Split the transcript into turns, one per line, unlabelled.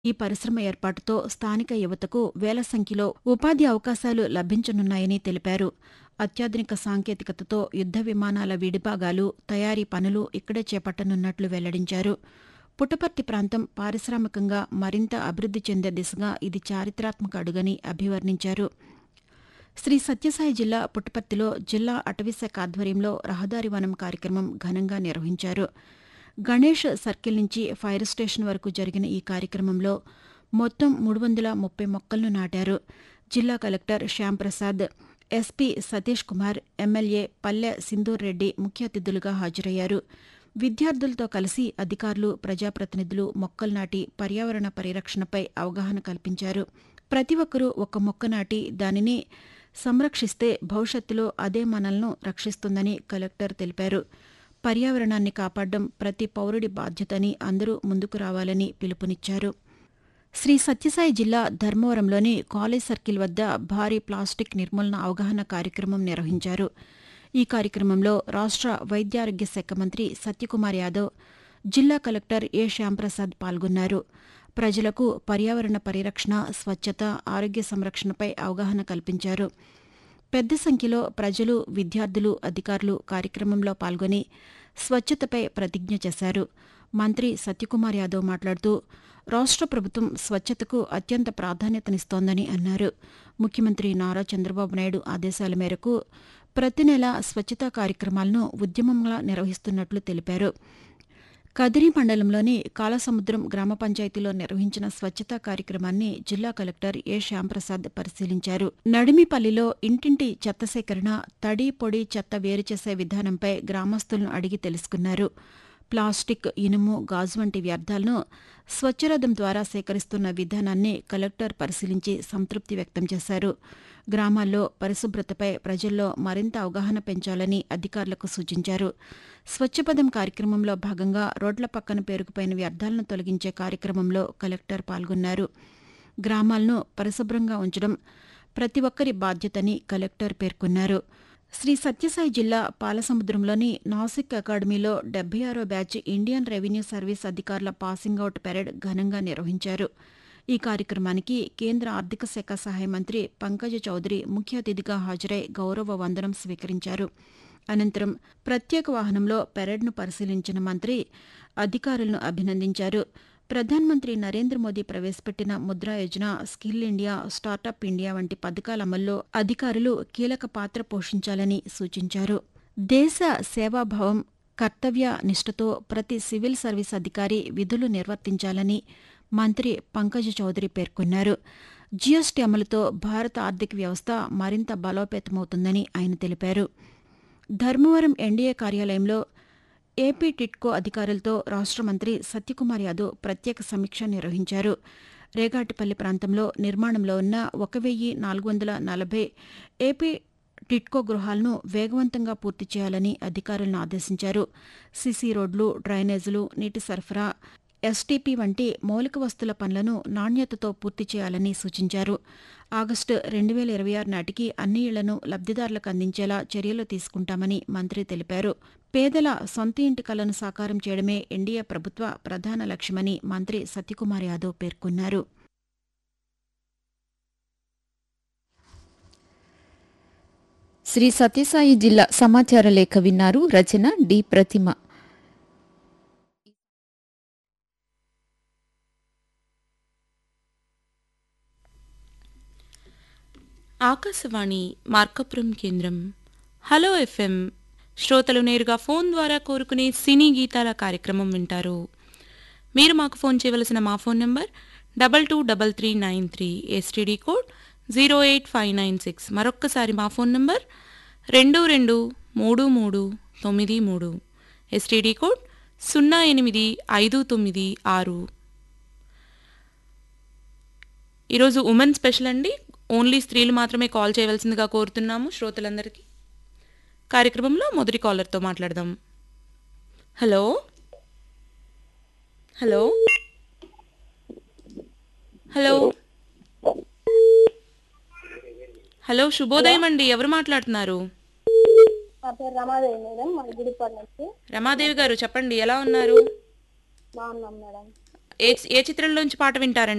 ఈ పరిశ్రమ ఏర్పాటుతో స్థానిక యువతకు వేల సంఖ్యలో ఉపాధి అవకాశాలు లభించనున్నాయని తెలిపారు అత్యాధునిక సాంకేతికతతో యుద్ధ విమానాల విడిభాగాలు తయారీ పనులు ఇక్కడే చేపట్టనున్నట్లు వెల్లడించారు పుట్టపర్తి ప్రాంతం పారిశ్రామికంగా మరింత అభివృద్ధి చెందే దిశగా ఇది చారిత్రాత్మక అడుగని అభివర్ణించారు శ్రీ సత్యసాయి జిల్లా పుట్టపర్తిలో జిల్లా అటవీశాఖ ఆధ్వర్యంలో రహదారి వనం కార్యక్రమం ఘనంగా నిర్వహించారు గణేష్ సర్కిల్ నుంచి ఫైర్ స్టేషన్ వరకు జరిగిన ఈ కార్యక్రమంలో మొత్తం మూడు వందల ముప్పై మొక్కలను నాటారు జిల్లా collector Shyamprasad S P Satish Kumar M L A Palle Sindhur Reddy ముఖ్య అతిథులుగా హాజరయ్యారు విద్యార్థులతో కలిసి అధికారులు ప్రజాప్రతినిధులు మొక్కలు నాటి పర్యావరణ పరిరక్షణపై అవగాహన కల్పించారు ప్రతి ఒక్కరూ ఒక మొక్క నాటి దానిని సంరక్షిస్తే భవిష్యత్తులో అదే మనల్ని రక్షిస్తుందని కలెక్టర్ తెలిపారు పర్యావరణాన్ని కాపాడడం ప్రతి పౌరుడి బాధ్యతని అందరూ ముందుకు రావాలని పిలుపునిచ్చారు శ్రీ సత్యసాయి జిల్లా ధర్మవరంలోని కాలేజ్ సర్కిల్ వద్ద భారీ ప్లాస్టిక్ నిర్మూలన అవగాహన కార్యక్రమం నిర్వహించారు ఈ కార్యక్రమంలో రాష్ట్ర వైద్యారోగ్య శాఖ మంత్రి సత్యకుమార్ యాదవ్ జిల్లా కలెక్టర్ ఏ శ్యాంప్రసాద్ పాల్గొన్నారు ప్రజలకు పర్యావరణ పరిరక్షణ స్వచ్ఛత ఆరోగ్య సంరక్షణపై అవగాహన కల్పించారు పెద్ద సంఖ్యలో ప్రజలు విద్యార్థులు అధికారులు కార్యక్రమంలో పాల్గొని స్వచ్ఛతపై ప్రతిజ్ఞ చేశారు మంత్రి సత్యకుమార్ యాదవ్ మాట్లాడుతూ రాష్ట్ర ప్రభుత్వం స్వచ్ఛతకు అత్యంత ప్రాధాన్యతనిస్తోందని అన్నారు ముఖ్యమంత్రి నారా చంద్రబాబు నాయుడు ఆదేశాల మేరకు ప్రతి నెల స్వచ్ఛతా కార్యక్రమాలను ఉద్యమంగా నిర్వహిస్తున్నట్లు తెలిపారు కదిరి మండలంలోని కాలసముద్రం గ్రామ పంచాయతీలో నిర్వహించిన స్వచ్ఛతా కార్యక్రమాన్ని జిల్లా కలెక్టర్ ఏ శ్యాంప్రసాద్ పరిశీలించారు నడిమిపల్లిలో ఇంటింటి చెత్త సేకరణ తడి పొడి చెత్త వేరు చేసే విధానంపై గ్రామస్తులను అడిగి తెలుసుకున్నారు ప్లాస్టిక్ ఇనుము గాజు వంటి వ్యర్థాలను స్వచ్ఛరథం ద్వారా సేకరిస్తున్న విధానాన్ని కలెక్టర్ పరిశీలించి సంతృప్తి వ్యక్తం చేశారు గ్రామాల్లో పరిశుభ్రతపై ప్రజల్లో మరింత అవగాహన పెంచాలని అధికారులకు సూచించారు స్వచ్ఛపదం కార్యక్రమంలో భాగంగా రోడ్ల పక్కన పేరుకుపోయిన వ్యర్థాలను తొలగించే కార్యక్రమంలో కలెక్టర్ పాల్గొన్నారు గ్రామాలను పరిశుభ్రంగా ఉంచడం ప్రతి ఒక్కరి బాధ్యతని కలెక్టర్ పేర్కొన్నారు శ్రీ సత్యసాయి జిల్లా పాలసముద్రంలోని నాసిక్ అకాడమీలో డెబ్బై ఆరో బ్యాచ్ ఇండియన్ రెవెన్యూ సర్వీస్ అధికారుల పాసింగ్ అవుట్ పెరేడ్ ఘనంగా నిర్వహించారు ఈ కార్యక్రమానికి కేంద్ర ఆర్థిక శాఖ సహాయ మంత్రి పంకజ చౌదరి ముఖ్య అతిథిగా హాజరై గౌరవ వందనం స్వీకరించారు అనంతరం ప్రత్యేక వాహనంలో పెరేడ్ను పరిశీలించిన మంత్రి అధికారులను అభినందించారు ప్రధానమంత్రి నరేంద్ర మోదీ ప్రవేశపెట్టిన Mudra Yojana skill India startup India వంటి పథకాల అమల్లో అధికారులు కీలక పాత్ర పోషించాలని సూచించారు దేశ సేవాభావం కర్తవ్య నిష్ఠతో ప్రతి సివిల్ సర్వీస్ అధికారి విధులు నిర్వర్తించాలని మంత్రి పంకజ చౌదరి పేర్కొన్నారు జీఎస్టీ అమలుతో భారత ఆర్థిక వ్యవస్థ మరింత బలోపేతమవుతుందని ఆయన తెలిపారు ధర్మవరం ఎన్డీఏ కార్యాలయంలో ఏపీ టిట్కో అధికారులతో రాష్ట్ర మంత్రి సత్యకుమార్ యాదవ్ ప్రత్యేక సమీక్ష నిర్వహించారు రేగాటిపల్లి ప్రాంతంలో నిర్మాణంలో ఉన్న ఒక వెయ్యి నాలుగు వందల నలభై ఏపీ టిట్కో గృహాలను వేగవంతంగా పూర్తి చేయాలని అధికారులను ఆదేశించారు సిసి రోడ్లు డ్రైనేజీలు నీటి సరఫరా ఎస్టీపీ వంటి మౌలిక వస్తుల పనులను నాణ్యతతో పూర్తి చేయాలని సూచించారు ఆగస్టు రెండు వేల ఇరవై ఆరు నాటికి అన్ని ఇళ్లను లబ్దిదారులకు అందించేలా చర్యలు తీసుకుంటామని మంత్రి తెలిపారు పేదల సొంత ఇంటి కలను సాకారం చేయడమే ఎన్డీఏ ప్రభుత్వ ప్రధాన లక్ష్యమని మంత్రి సత్యకుమార్ యాదవ్ పేర్కొన్నారు
శ్రీ సత్యసాయి జిల్లా సమాచార లేఖ విన్నారు రచన డి ప్రతిమ
ఆకాశవాణి మార్కపురం కేంద్రం హలో ఎఫ్ఎం శ్రోతలు నేరుగా ఫోన్ ద్వారా కోరుకునే సినీ గీతాల కార్యక్రమం వింటారు మీరు మాకు ఫోన్ చేయవలసిన మా phone number double two double three nine three S T D code zero eight five nine six మరొక్కసారి మా ఫోన్ నంబర్ రెండు రెండు మూడు మూడు తొమ్మిది మూడు ఎస్టీడీ కోడ్ సున్నా ఎనిమిది ఐదు తొమ్మిది ఆరు ఈరోజు ఉమెన్ స్పెషల్ అండి ఓన్లీ స్త్రీలు మాత్రమే కాల్ చేయవలసిందిగా కోరుతున్నాము శ్రోతలందరికీ కార్యక్రమంలో మొదటి కాలర్తో మాట్లాడదాం హలో హలో హలో హలో శుభోదయం అండి ఎవరు మాట్లాడుతున్నారు
నా పేరు రమాదేవి మేడం మన గుడిపాడు నుంచి
రమాదేవి గారు చెప్పండి ఎలా ఉన్నారు
బాగున్నాం మేడం
ఏ ఏ చిత్రంలోంచి పాట వింటారండి